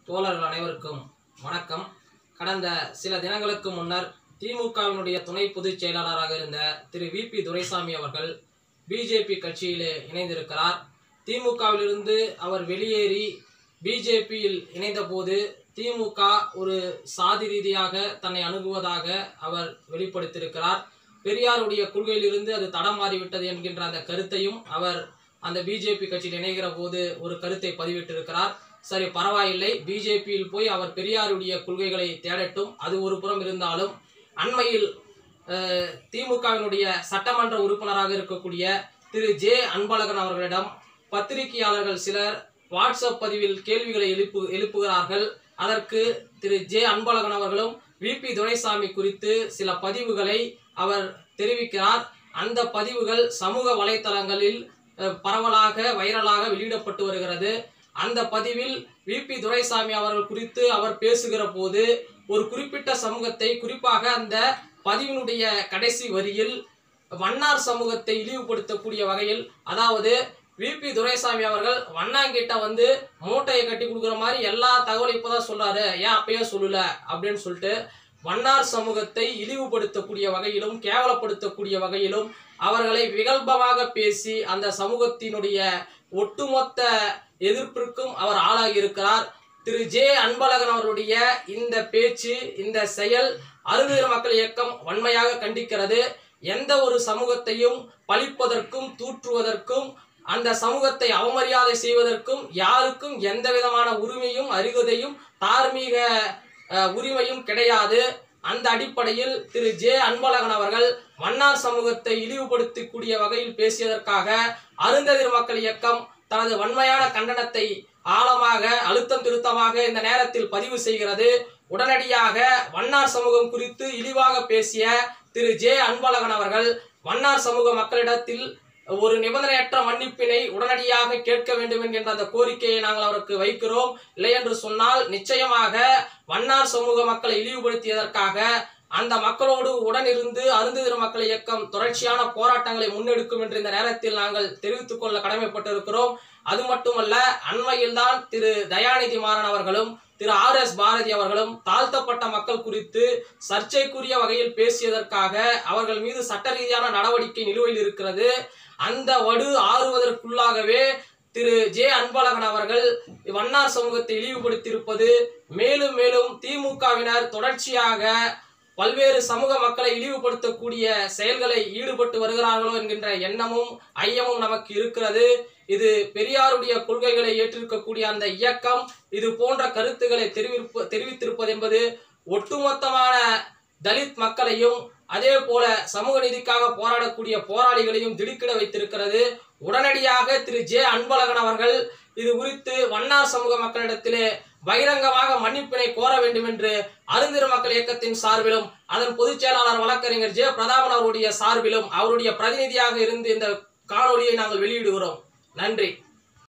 தோழர்கள் அனைவருக்கும் வணக்கம் கடந்த சில தினங்களுக்கு முன்னர் திமுகவினுடைய துணை பொதுச் செயலாளராக இருந்த திரு வி பி துரைசாமி அவர்கள் பிஜேபி கட்சியிலே இணைந்திருக்கிறார் திமுகவிலிருந்து அவர் வெளியேறி பிஜேபியில் இணைந்தபோது திமுக ஒரு சாதி ரீதியாக தன்னை அணுகுவதாக அவர் வெளிப்படுத்தியிருக்கிறார் பெரியாருடைய கொள்கையிலிருந்து அது தடமாறிவிட்டது என்கின்ற அந்த கருத்தையும் அவர் அந்த பிஜேபி கட்சியில் இணைகிற போது ஒரு கருத்தை பதிவிட்டிருக்கிறார் சரி பரவாயில்லை பிஜேபியில் போய் அவர் பெரியாருடைய கொள்கைகளை தேடட்டும் அது ஒரு புறம் இருந்தாலும் அண்மையில் அஹ், திமுகவினுடைய சட்டமன்ற உறுப்பினராக இருக்கக்கூடிய திரு ஜே அன்பழகன் அவர்களிடம் பத்திரிகையாளர்கள் சிலர் வாட்ஸ்அப் பதிவில் கேள்விகளை எழுப்பு எழுப்புகிறார்கள் அதற்கு திரு ஜே அன்பழகன் அவர்களும் விபி துரைசாமி குறித்து சில பதிவுகளை அவர் தெரிவிக்கிறார் அந்த பதிவுகள் சமூக வலைத்தளங்களில் அஹ், பரவலாக வைரலாக வெளியிடப்பட்டு வருகிறது அந்த பதிவில் விபி துரைசாமி அவர்கள் குறித்து அவர் பேசுகிற போது ஒரு குறிப்பிட்ட சமூகத்தை குறிப்பாக அந்த பதிவினுடைய கடைசி வரியில் வண்ணார் சமூகத்தை இழிவுபடுத்தக்கூடிய வகையில் அதாவது விபி துரைசாமி அவர்கள் வண்ணாங்கிட்ட வந்து மூட்டையை கட்டி கொடுக்குற மாதிரி எல்லா தகவலும் இப்போதான் சொல்றாரு ஏன் அப்பயே சொல்லல அப்படின்னு சொல்லிட்டு வண்ணார் சமூகத்தை இழிவுபடுத்தக்கூடிய வகையிலும் கேவலப்படுத்தக்கூடிய வகையிலும் அவர்களை விகல்பமாக பேசி அந்த சமூகத்தினுடைய ஒட்டுமொத்த எதிர்ப்பிற்கும் அவர் ஆளாகி இருக்கிறார் திரு ஜே அன்பழகன் அவருடைய இந்த பேச்சு இந்த செயல் அருந்ததியர் மக்கள் இயக்கம் வன்மையாக கண்டிக்கிறது எந்த ஒரு சமூகத்தையும் பழிப்பதற்கும் தூற்றுவதற்கும் அந்த சமூகத்தை அவமரியாதை செய்வதற்கும் யாருக்கும் எந்த விதமான உரிமையும் அருகதையும் தார்மீக அஹ், உரிமையும் கிடையாது அந்த அடிப்படையில் திரு ஜே அன்பழகன் அவர்கள் மன்னார் சமூகத்தை இழிவுபடுத்தக்கூடிய வகையில் பேசியதற்காக அருந்ததிர் மக்கள் இயக்கம் தனது வன்மையான கண்டனத்தை ஆழமாக அழுத்தம் திருத்தமாக இந்த நேரத்தில் பதிவு செய்கிறது உடனடியாக வண்ணார் சமூகம் குறித்து இழிவாக பேசிய திரு ஜே அன்பழகன் அவர்கள் வண்ணார் சமூக மக்களிடத்தில் ஒரு நிபந்தனையற்ற மன்னிப்பினை உடனடியாக கேட்க வேண்டும் என்கின்ற அந்த கோரிக்கையை நாங்கள் அவருக்கு வைக்கிறோம் இல்லை என்று சொன்னால் நிச்சயமாக வண்ணார் சமூக மக்களை இழிவுபடுத்தியதற்காக அந்த மக்களோடு உடனிருந்து அருந்ததிர் மக்கள் இயக்கம் தொடர்ச்சியான போராட்டங்களை முன்னெடுக்கும் என்று இந்த நேரத்தில் நாங்கள் தெரிவித்துக் கொள்ள கடமைப்பட்டிருக்கிறோம் அது மட்டுமல்ல அண்மையில்தான் திரு தயாநிதி மாறன் அவர்களும் திரு ஆர் எஸ் பாரதி அவர்களும் தாழ்த்தப்பட்ட மக்கள் குறித்து சர்ச்சைக்குரிய வகையில் பேசியதற்காக அவர்கள் மீது சட்ட ரீதியான நடவடிக்கை நிலுவையில் இருக்கிறது அந்த வடு ஆறுவதற்குள்ளாகவே திரு ஜே அன்பழகன் அவர்கள் வண்ணார் சமூகத்தை இழிவுபடுத்தியிருப்பது மேலும் மேலும் திமுகவினர் தொடர்ச்சியாக பல்வேறு சமூக மக்களை இழிவுபடுத்தக்கூடிய செயல்களை ஈடுபட்டு வருகிறார்களோ என்கின்ற எண்ணமும் ஐயமும் நமக்கு இருக்கிறது இது பெரியாருடைய கொள்கைகளை ஏற்றிருக்கக்கூடிய அந்த இயக்கம் இது போன்ற கருத்துக்களை தெரிவிப்ப தெரிவித்திருப்பது என்பது ஒட்டுமொத்தமான தலித் மக்களையும் அதே போல சமூக நீதிக்காக போராடக்கூடிய போராளிகளையும் திடுக்கிட வைத்திருக்கிறது உடனடியாக திரு ஜே அன்பழகன் அவர்கள் இது குறித்து வண்ணார் சமூக மக்களிடத்திலே பகிரங்கமாக மன்னிப்பினை கோர வேண்டும் என்று அருந்திர மக்கள் இயக்கத்தின் சார்பிலும் அதன் பொதுச் செயலாளர் வழக்கறிஞர் ஜே பிரதாபன் அவருடைய சார்பிலும் அவருடைய பிரதிநிதியாக இருந்து இந்த காணொளியை நாங்கள் வெளியிடுகிறோம் நன்றி